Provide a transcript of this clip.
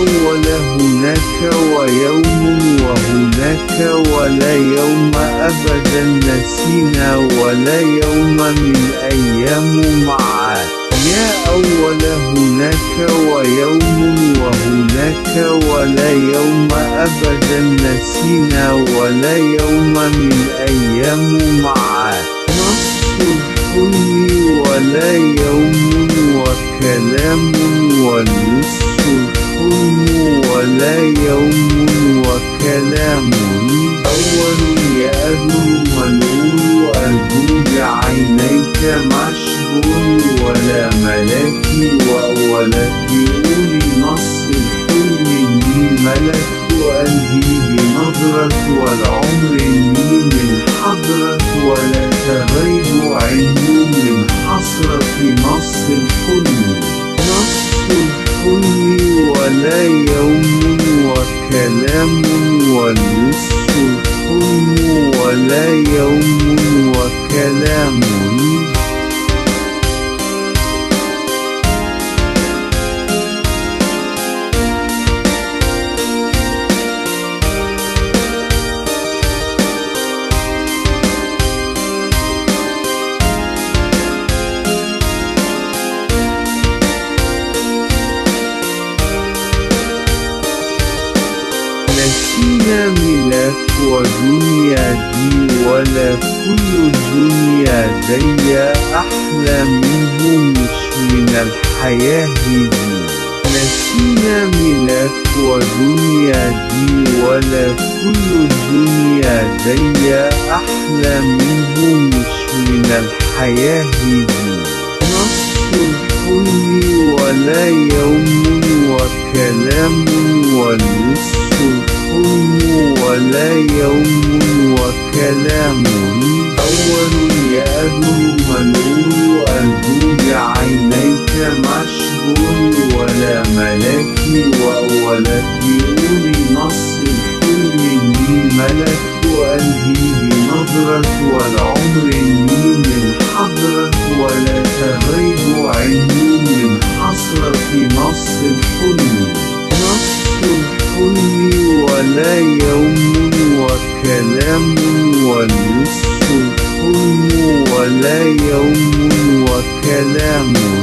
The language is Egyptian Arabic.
أول هناك ويوم وهناك ولا يوم أبدا نسينا ولا يوم من أيام معاد يا أول هناك ويوم وهناك ولا يوم أبدا نسينا ولا يوم من أيام معاد نص الحلم ولا يوم وكلام والنصف الحلم ولا يوم وكلام أول يأذن منور أذن بعينيك مشغول ولا ملاكي وأول في أولي نص الحلم إني ملكت قلبي بنظرة والعمر إني من حضرة ولا تغيب علم من حسرة نص الحلم نص الحلم ولا يوم وكلام والنصف الحلم ولا يوم وكلام نسينا ملاك ودنيا دي ولا كل الدنيا دي أحلى منه مش من الحياة دي نسينا ملاك ودنيا دي ولا كل الدنيا دي أحلى منه مش من الحياة دي نص الحلم ولا يوم وكلام والنصف الحلم ولا يوم وكلام أول يأذن منور أذن بعينيك مشغول ولا ملاكي وأول في أولي نص الحلم إني ملكت قلبي بنظرة والعمر إني من حضرة ولا تغيب علم من حسرة نص الحلم نص الحلم ولا يوم وكلام والنصف الحلم ولا يوم وكلام